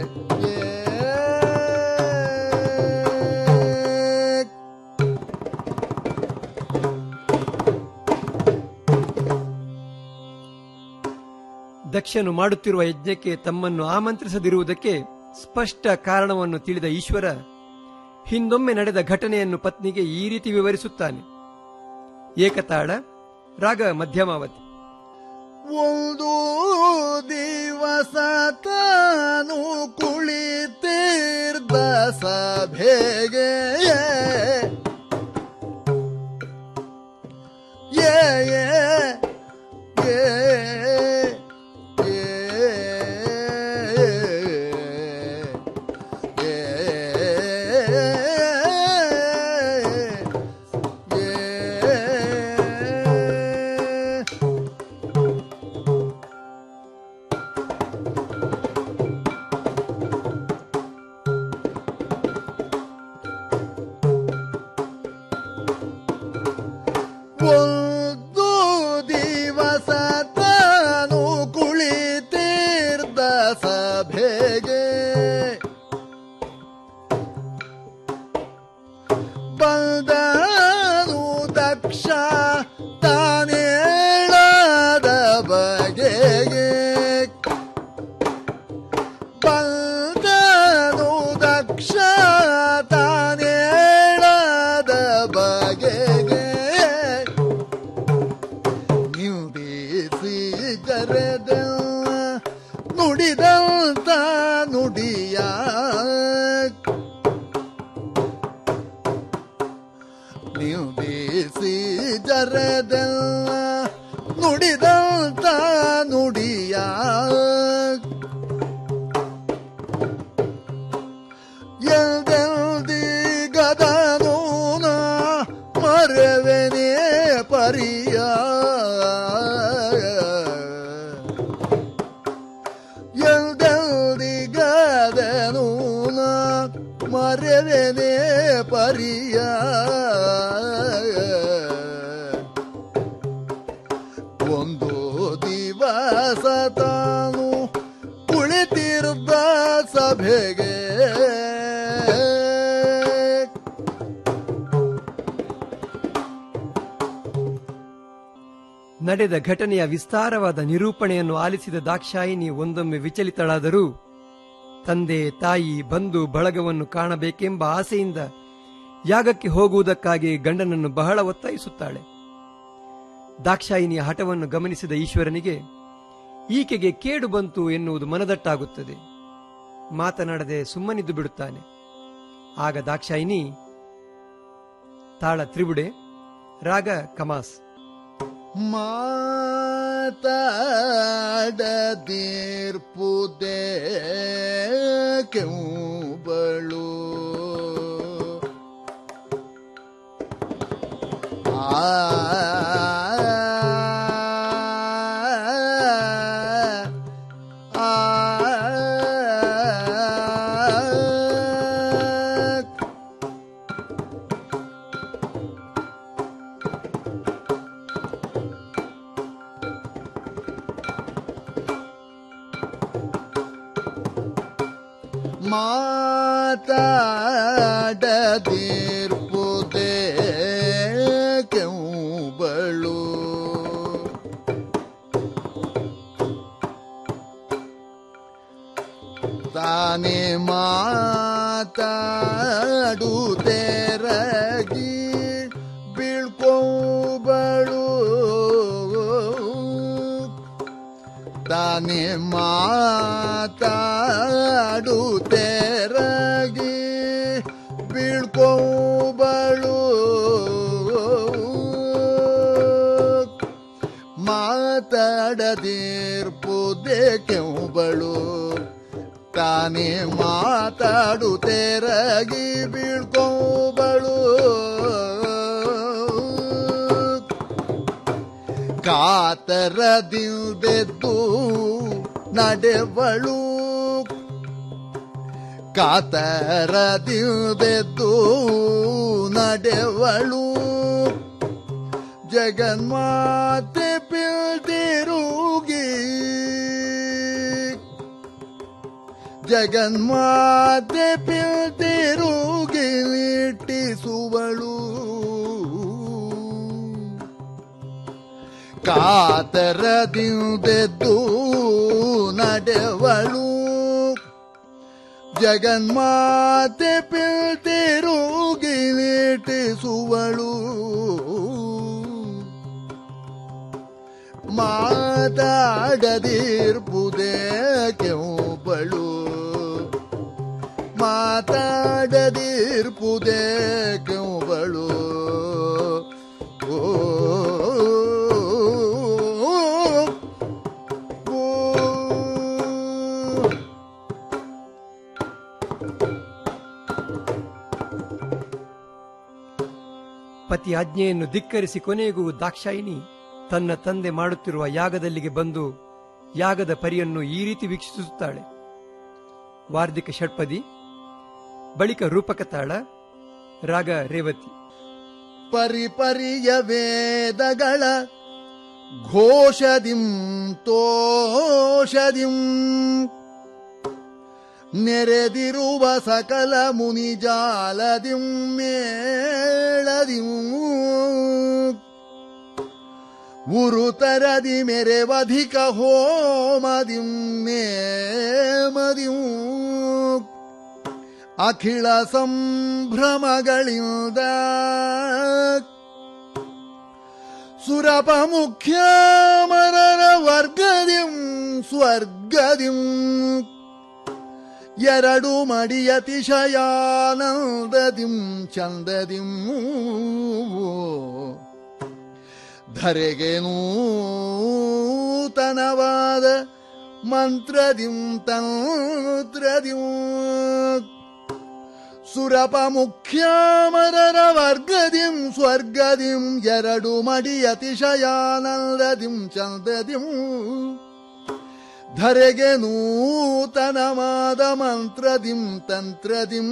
ದಕ್ಷನು ಮಾಡುತ್ತಿರುವ ಯಜ್ಞಕ್ಕೆ ತಮ್ಮನ್ನು ಆಮಂತ್ರಿಸದಿರುವುದಕ್ಕೆ ಸ್ಪಷ್ಟ ಕಾರಣವನ್ನು ತಿಳಿದ ಈಶ್ವರ ಹಿಂದೊಮ್ಮೆ ನಡೆದ ಘಟನೆಯನ್ನು ಪತ್ನಿಗೆ ಈ ರೀತಿ ವಿವರಿಸುತ್ತಾನೆ ಏಕತಾಳ ರಾಗ ಮಧ್ಯಮಾವತಿ ಒಂದು ದಿವಸ ತಾನು ಕುಳಿತೀರ್ದ ಸಭೆಗೆ ಏ ಏ ಏ ಒಂದು ದಿವಸ ತಾನು ಕುಳಿತೀರ್ದ ಸಭೆಗೆ ಬಂದನು ದಕ್ಷ ತಾನೇಳದ ಬಗೆಗೆ ಬಂದನು ದಕ್ಷ ತಾನೇಳದ ಬಗೆಗೆ ನಿಂದಿಸಿ ಕರೆದ ನುಡಿದಂತ ನುಡಿಯ ನಿಂದಿಸಿ ಜರದ ನುಡಿದಂತ ನುಡಿಯ ಎಲ್ದೆಲ್ದಿ ಗದನು ಮರವೆನೇ ಪರಿಯ ಎಲ್ದೆಲ್ದಿ ಗದನು ಮರ ಕರೆವೆನೆ ಪರಿಯ ಒಂದು ದಿವಸ ತಾನು ಕುಳಿತಿರ್ದ ಸಭೆಗೆ ನಡೆದ ಘಟನೆಯ ವಿಸ್ತಾರವಾದ ನಿರೂಪಣೆಯನ್ನು ಆಲಿಸಿದ ದಾಕ್ಷಾಯಿನಿ ಒಂದೊಮ್ಮೆ ವಿಚಲಿತಳಾದರೂ ತಂದೆ ತಾಯಿ ಬಂಧು ಬಳಗವನ್ನು ಕಾಣಬೇಕೆಂಬ ಆಸೆಯಿಂದ ಯಾಗಕ್ಕೆ ಹೋಗುವುದಕ್ಕಾಗಿ ಗಂಡನನ್ನು ಬಹಳ ಒತ್ತಾಯಿಸುತ್ತಾಳೆ ದಾಕ್ಷಾಯಿನಿಯ ಹಠವನ್ನು ಗಮನಿಸಿದ ಈಶ್ವರನಿಗೆ ಈಕೆಗೆ ಕೇಡು ಬಂತು ಎನ್ನುವುದು ಮನದಟ್ಟಾಗುತ್ತದೆ ಮಾತನಾಡದೆ ಸುಮ್ಮನಿದ್ದು ಬಿಡುತ್ತಾನೆ ಆಗ ದಾಕ್ಷಾಯಿನಿ ತಾಳ ತ್ರಿಬುಡೆ ರಾಗ ಕಮಾಸ್ ಮಾತಾಡದಿರ್ಪುದೇ ಕೆಂಬಳು ಆ ಮಾತಾಡದಿರ್ಪುದೇ ಕೆಂಬಳು ತಾನೇ ಮಾತಾಡುತ್ತೇರಗಿ ಬೀಳ್ಕೋಬಳು ತಾನೇ ಮಾತಾಡುತ್ತೇರಗಿ ಬೀಳ್ಕೋಬಳು ಮಾತಾಡದಿರ್ಪುದೇ ಕೆಂಬಳು ತಾನೇ ಮಾತಾಡುತ್ತೇರಗಿ ಬೀಳ್ಕೋಬಳು ಕಾತರದಿಲ್ದೆದ್ದು ನಡೆವಳು ಕಾತರದಿಲ್ದೆದ್ದು ನಡೆವಳು ಜಗನ್ಮಾತೆ ಪಿಲ್ದಿರುಗಿ ಜಗನ್ಮಾತೆ ಪಿಲ್ದಿರುಗಿ ನಿಟ್ಟಿಸುವಳು ಕಾತರದಿಂದೆದ್ದು ನಡೆವಳು ಜಗನ್ಮಾತೆ ಪಿಲ್ತಿರುಗಿ ನಿಟ್ಟಿಸುವಳು ಮಾತಾಡದಿರ್ಪುದೇ ಕೆಂಬಳು ಮಾತಾಡದಿರ್ಪುದೇ ಕೆಂಬಳು ಓ ಪತಿ ಆಜ್ಞೆಯನ್ನು ಧಿಕ್ಕರಿಸಿ ಕೊನೆಗೂ ದಾಕ್ಷಾಯಿನಿ ತನ್ನ ತಂದೆ ಮಾಡುತ್ತಿರುವ ಯಾಗದಲ್ಲಿಗೆ ಬಂದು ಯಾಗದ ಪರಿಯನ್ನು ಈ ರೀತಿ ವೀಕ್ಷಿಸುತ್ತಾಳೆ ವಾರ್ಧಿಕ ಷಟ್ಪದಿ ಬಳಿಕ ರೂಪಕ ತಾಳ ರಾಗ ರೇವತಿ ಪರಿಪರಿಯ ವೇದಗಳ ಘೋಷದಿಂ ತೋಷದಿಂ ನೆರೆದಿರುವ ಸಕಲ ಮುನಿಜಾಲದಿಂ ಮೇಳದಿಂ ಉರುತರದಿ ಮೆರೆವಧಿಕ ಹೋಮದಿಂ ನೇಮದಿಂ ಅಖಿಳ ಸಂಭ್ರಮಗಳಿಂದ ಸುರಪ ಮುಖ್ಯಮರರ ವರ್ಗದಿಂ ಸ್ವರ್ಗದಿಂ ಎರಡು ಮಡಿಯತಿಶಯಾನಂದದಿಂ ಚಂದದಿಂ ಧರೆಗೆ ನೂತನವಾದ ಮಂತ್ರದಿಂ ತಂತ್ರದಿಂ ಸುರಪ ಮುಖ್ಯಮರರ ವರ್ಗದಿಂ ಸ್ವರ್ಗದಿಂ ಎರಡು ಮಡಿ ಅತಿಶಯಾನಂದದಿಂ ಚಂದದಿಂ ಧರೆಗೆ ನೂತನವಾದ ಮಂತ್ರದಿಂ ತಂತ್ರದಿಂ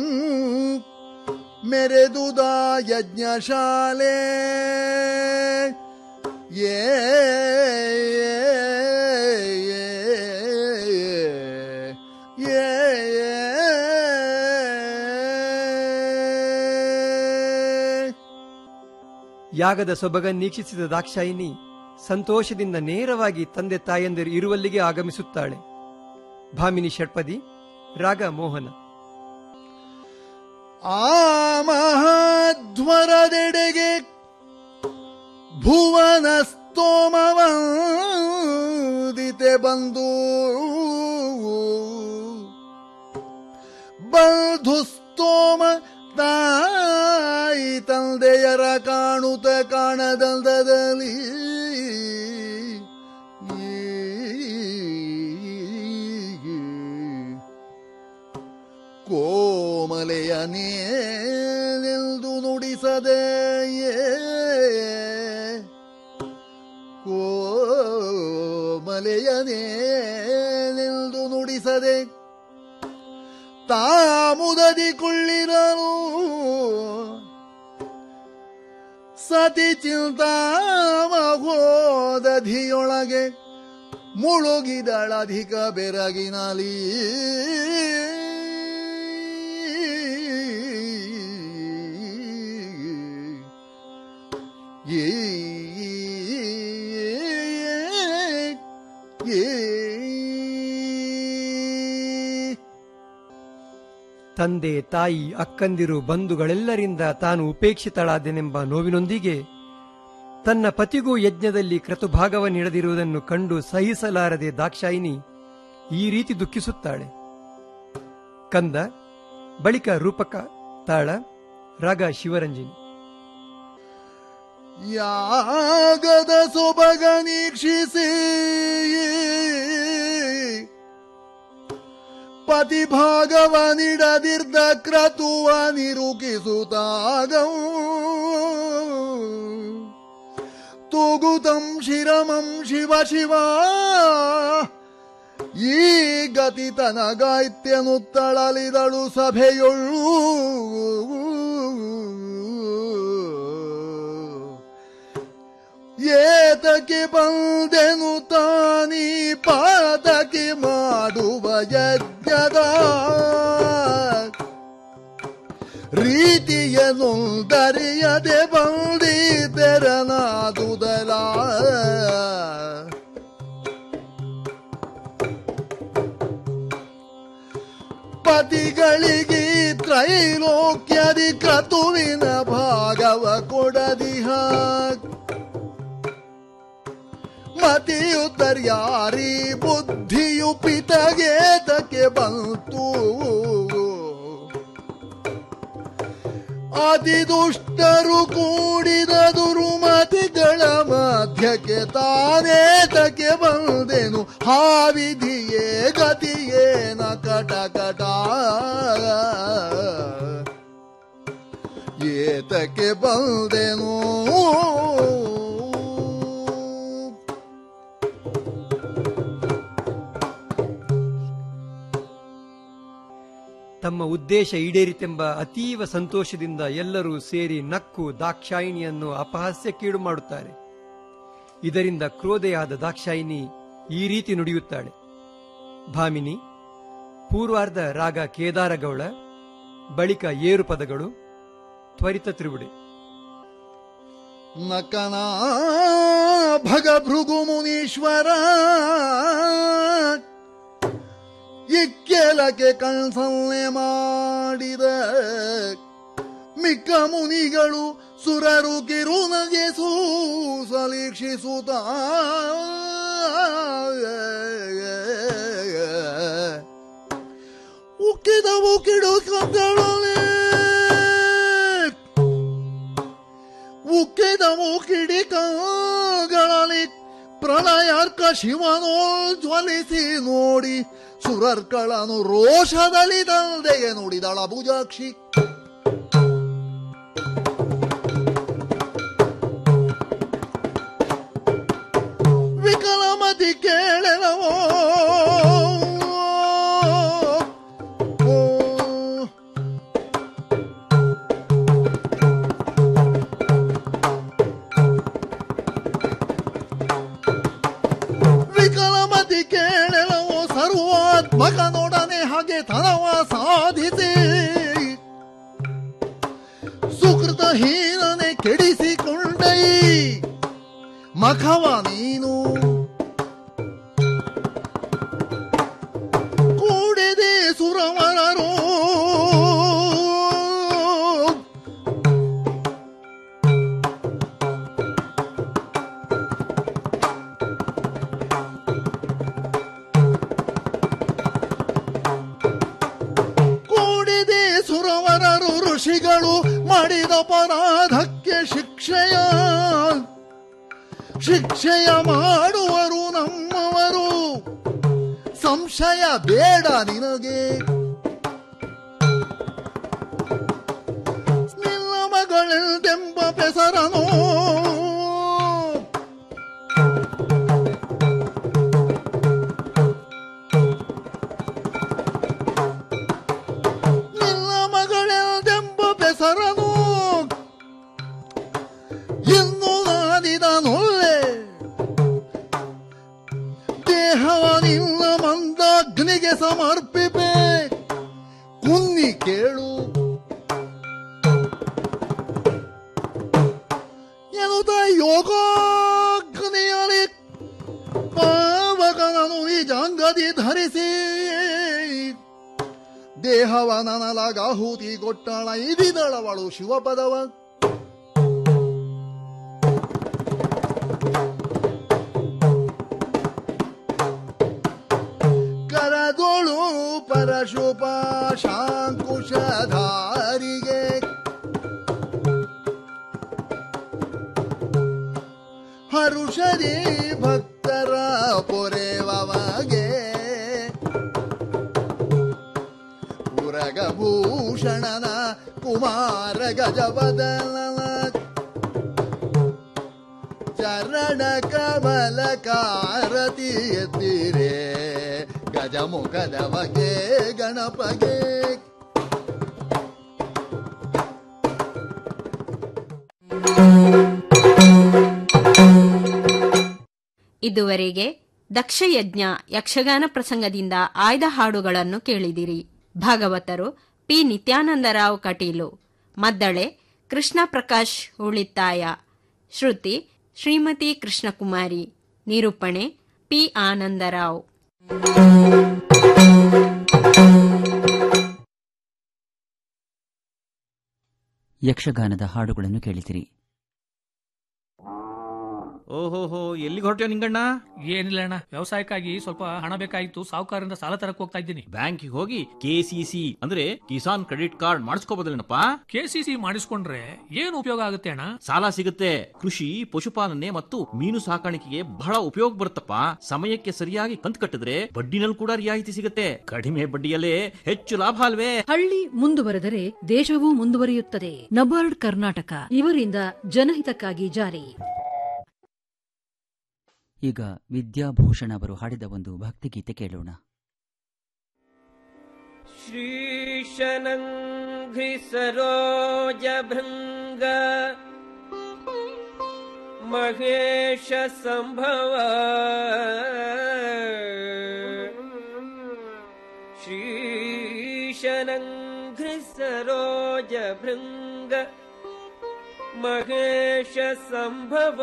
ಮೆರೆದುದ ಯಜ್ಞಶಾಲೆ ಏ ಯಾಗದ ಸೊಬಗನ್ನೀಕ್ಷಿಸಿದ ದಾಕ್ಷಾಯಿನಿ ಸಂತೋಷದಿಂದ ನೇರವಾಗಿ ತಂದೆ ತಾಯಂದಿರು ಇರುವಲ್ಲಿಗೆ ಆಗಮಿಸುತ್ತಾಳೆ ಭಾಮಿನಿ ಷಟ್ಪದಿ ರಾಗ ಮೋಹನ ಆ ಮಹಾಧ್ವರದೆಡೆಗೆ ಭುವನ ಸ್ತೋಮವಂದಿತೆ ಬಂದು ಬಂಧು ಸ್ತೋಮ ತಾಯಿ ತಂದೆಯರ ಕಾಣುತ್ತ ಕಾಣದಂದದಲ್ಲಿ ಕೋಮಲೆಯ ನೇನೆಂದು ನುಡಿಸದೆ ಕೋಮಲೆಯ ನೇನೆಂದು ನುಡಿಸದೆ ತಾಮುದದಿ ಕುಳ್ಳಿರನು ಸತಿ ಚಿಂತಾಮಗೋದಧಿಯೊಳಗೆ ಮುಳುಗಿದಳಧಿಕ ಬೆರಗಿನಲಿ ಏ ತಂದೆ ತಾಯಿ ಅಕ್ಕಂದಿರು ಬಂಧುಗಳೆಲ್ಲರಿಂದ ತಾನು ಉಪೇಕ್ಷಿತಳಾದೆನೆಂಬ ನೋವಿನೊಂದಿಗೆ ತನ್ನ ಪತಿಗೂ ಯಜ್ಞದಲ್ಲಿ ಕ್ರತುಭಾಗವ ನೀಡದಿರುವುದನ್ನು ಕಂಡು ಸಹಿಸಲಾರದೆ ದಾಕ್ಷಾಯಿನಿ ಈ ರೀತಿ ದುಃಖಿಸುತ್ತಾಳೆ ಕಂದ ಬಳಿಕ ರೂಪಕ ತಾಳ ರಾಗ ಶಿವರಂಜಿನಿ ಯಾಗದ ಸೊಬಗ ನೀಕ್ಷಿಸಿ ಪತಿಭಾಗವ ನಿಡದಿರ್ದ ಕ್ರತುವ ನಿರುಕಿಸುತ್ತಾಗ ತೂಗುತಂ ಶಿರಮಂ ಶಿವ ಶಿವ ಈ ಗತಿ ತನಗಾಯ್ತ್ಯನುತ್ತಳಲಿದಳು ಸಭೆಯೊಳು ಏತಕ್ಕೆ ಬಂದೆನು ತಾನಿ ಪಾತಕ್ಕೆ ಮಾಡುವ ಯಜ್ಞದ ರೀತಿಯನ್ನೊಂದರಿಯದೆ ಬಂದಿ ತೆರನಾದುದಲ ಪತಿಗಳಿಗೆ ತ್ರೈಲೋಕ್ಯದಿ ಕ್ರತುವಿನ ಭಾಗವ ಕೊಡದಿಹ ಮತಿಯು ತರ್ಯಾರಿ ಬುದ್ಧಿಯು ಪಿತಗೇತಕ್ಕೆ ಬಂತು ಅತಿ ದುಷ್ಟರು ಕೂಡಿದ ದುರುಮತಿಗಳ ಮಧ್ಯಕ್ಕೆ ತಾನೇತಕ್ಕೆ ಬಂದೆನು ಹಾವಿಧಿಯೇ ಗತಿಯೇನ ಕಟ ಕಟ ಏತಕ್ಕೆ ಬಂದೆನು ತಮ್ಮ ಉದ್ದೇಶ ಈಡೇರಿತೆಂಬ ಅತೀವ ಸಂತೋಷದಿಂದ ಎಲ್ಲರೂ ಸೇರಿ ನಕ್ಕು ದಾಕ್ಷಾಯಿಣಿಯನ್ನು ಅಪಹಾಸ್ಯಕ್ಕೀಡು ಮಾಡುತ್ತಾರೆ ಇದರಿಂದ ಕ್ರೋಧೆಯಾದ ದಾಕ್ಷಾಯಿನಿ ಈ ರೀತಿ ನುಡಿಯುತ್ತಾಳೆ ಭಾಮಿನಿ ಪೂರ್ವಾರ್ಧ ರಾಗ ಕೇದಾರಗೌಳ ಬಳಿಕ ಏರು ಪದಗಳು ತ್ವರಿತ ತ್ರಿವುಡೆ ನಕನ ಭಗ ಭೃಗು ಮುನೀಶ್ವರ ಇಕ್ಕೆಲಕ್ಕೆ ಕಣ್ಸನ್ನೆ ಮಾಡಿದ ಮಿಕ್ಕ ಮುನಿಗಳು ಸುರರು ಕಿರುನಗೆ ಸೂಸಲೀಕ್ಷಿಸುತ್ತ ಉಕ್ಕಿದವು ಕಿಡುಕಗಳೇ ಉಕ್ಕಿದವು ಕಿಡಿಕಗಳಲ್ಲಿ ಪ್ರಳಯಾರ್ಕ ಶಿವನೋಲ್ ಜ್ವಲಿಸಿ ನೋಡಿ ಸುರರ್ಗಳನ್ನು ರೋಷದಲ್ಲಿ ತಂದೆಗೆ ನುಡಿದಳ ಭುಜಾಕ್ಷಿ ವಿಕಲಮತಿ ಕೇಳೆನವೋ ಅರ್ಥಹೀನನೆ ಕೆಡಿಸಿಕೊಂಡೈ ಮಖವ ನೀನು ಕೂಡಿದೆ ಸುರವರರು ಕೂಡಿದೆ ಸುರವರರು ಋಷಿಗಳು ಮಾಡಿದ ಅಪರಾಧಕ್ಕೆ ಶಿಕ್ಷೆಯ ಶಿಕ್ಷೆಯ ಮಾಡುವರು ನಮ್ಮವರು ಸಂಶಯ ಬೇಡ ನಿನಗೆ ನಿನ್ನ ಮಗಳೆಂದೆಂಬ ಬೆಸರನು ನಿನ್ನ ಮಗಳೆಂದೆಂಬ ಬೆಸರನು ಇನ್ನು ನಾದಿದನೊಲ್ಲೆ ದೇಹವ ನಿನ್ನ ಮಂದಾಗ್ನಿಗೆ ಸಮರ್ಪಿಪೆ ಕುನ್ನಿ ಕೇಳು ಎನ್ನುತ್ತ ಯೋಗಾಗ್ನಿಯಲಿ ಪಾವಕನನು ನಿಜಾಂಗದಿ ಧರಿಸಿ ದೇಹವ ನನಲಗಾಹುತಿ ಕೊಟ್ಟಳ ಇದಿದಳವಳು ಶಿವಪದವ ಕರದೊಳು ಪರಶುಪ ಶಾಂಕುಶಧಾರಿಗೆ ಹರುಷರಿ ಭಕ್ತರ ಪೊರೆವಗೆ ಪುರಗಭೂಷಣನ ಕುಮಾರ ಗಜಬದಲನ ಚರಣ ಕಮಲ ಕಾರತಿ ಎದ್ದಿರೆ ಗಜಮುಖದ ಬಗೆ ಗಣಪಗೆ ಇದುವರೆಗೆ ದಕ್ಷಯಜ್ಞ ಯಕ್ಷಗಾನ ಪ್ರಸಂಗದಿಂದ ಆಯ್ದ ಹಾಡುಗಳನ್ನು ಕೇಳಿದಿರಿ ಭಾಗವತರು ಪಿ ನಿತ್ಯಾನಂದರಾವ್ ಕಟೀಲು ಮದ್ದಳೆ ಕೃಷ್ಣ ಪ್ರಕಾಶ್ ಉಳಿತಾಯ ಶ್ರುತಿ ಶ್ರೀಮತಿ ಕೃಷ್ಣಕುಮಾರಿ ನಿರೂಪಣೆ ಪಿ ಆನಂದರಾವ್ ಯಕ್ಷಗಾನದ ಹಾಡುಗಳನ್ನು ಕೇಳಿದಿರಿ ಓಹೋಹೋ ಎಲ್ಲಿಗೆ ಹೊರಟ್ಯೋ ನಿಂಗಣ್ಣ ಏನಿಲ್ಲ ಅಣ್ಣ ವ್ಯವಸಾಯಕ್ಕಾಗಿ ಸ್ವಲ್ಪ ಹಣ ಬೇಕಾಗಿತ್ತು ಸಾಹುಕಾರರಿಂದ ಸಾಲ ತರಕ್ ಹೋಗ್ತಾ ಇದ್ದೀನಿ ಬ್ಯಾಂಕಿಗೆ ಹೋಗಿ ಕೆಸಿಸಿ ಅಂದ್ರೆ ಕಿಸಾನ್ ಕ್ರೆಡಿಟ್ ಕಾರ್ಡ್ ಮಾಡಿಸ್ಕೋಬೋದಲ್ಲೇನಪ್ಪ ಕೆಸಿಸಿ ಮಾಡಿಸ್ಕೊಂಡ್ರೆ ಏನು ಉಪಯೋಗ ಆಗುತ್ತೆ ಅಣ್ಣ ಸಾಲ ಸಿಗುತ್ತೆ ಕೃಷಿ ಪಶುಪಾಲನೆ ಮತ್ತು ಮೀನು ಸಾಕಾಣಿಕೆಗೆ ಬಹಳ ಉಪಯೋಗ ಬರುತ್ತಪ್ಪ ಸಮಯಕ್ಕೆ ಸರಿಯಾಗಿ ಕಂತು ಕಟ್ಟಿದ್ರೆ ಬಡ್ಡಿನಲ್ಲಿ ಕೂಡ ರಿಯಾಯಿತಿ ಸಿಗುತ್ತೆ ಕಡಿಮೆ ಬಡ್ಡಿಯಲ್ಲೇ ಹೆಚ್ಚು ಲಾಭ ಅಲ್ವೇ ಹಳ್ಳಿ ಮುಂದುವರೆದರೆ ದೇಶವೂ ಮುಂದುವರಿಯುತ್ತದೆ ನಬಾರ್ಡ್ ಕರ್ನಾಟಕ ಇವರಿಂದ ಜನಹಿತಕ್ಕಾಗಿ ಜಾರಿ ಈಗ ವಿದ್ಯಾಭೂಷಣ್ ಅವರು ಹಾಡಿದ ಒಂದು ಭಕ್ತಿಗೀತೆ ಕೇಳೋಣ श्रीशनङ्घ्रि सरोजभृङ्ग महेश सम्भव श्रीशनङ्घ्रि सरोजभृङ्ग महेश सम्भव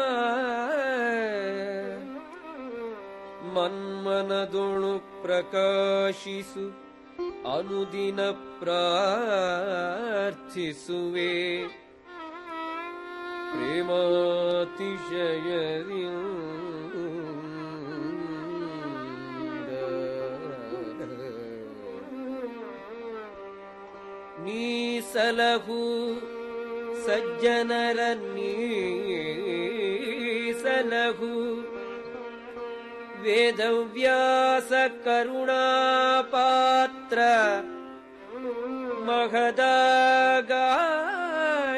ಮನ್ಮನದೊಳು ಪ್ರಕಾಶಿಸು ಅನುದಿನ ಪ್ರಾರ್ಥಿಸುವೆ ಪ್ರೇಮಾತಿಶಯರಿ ನೀ ಸಲಹು ಸಜ್ಜನರ ನೀ ಸಲಹು वेदव्यास करुणापात्र महदागा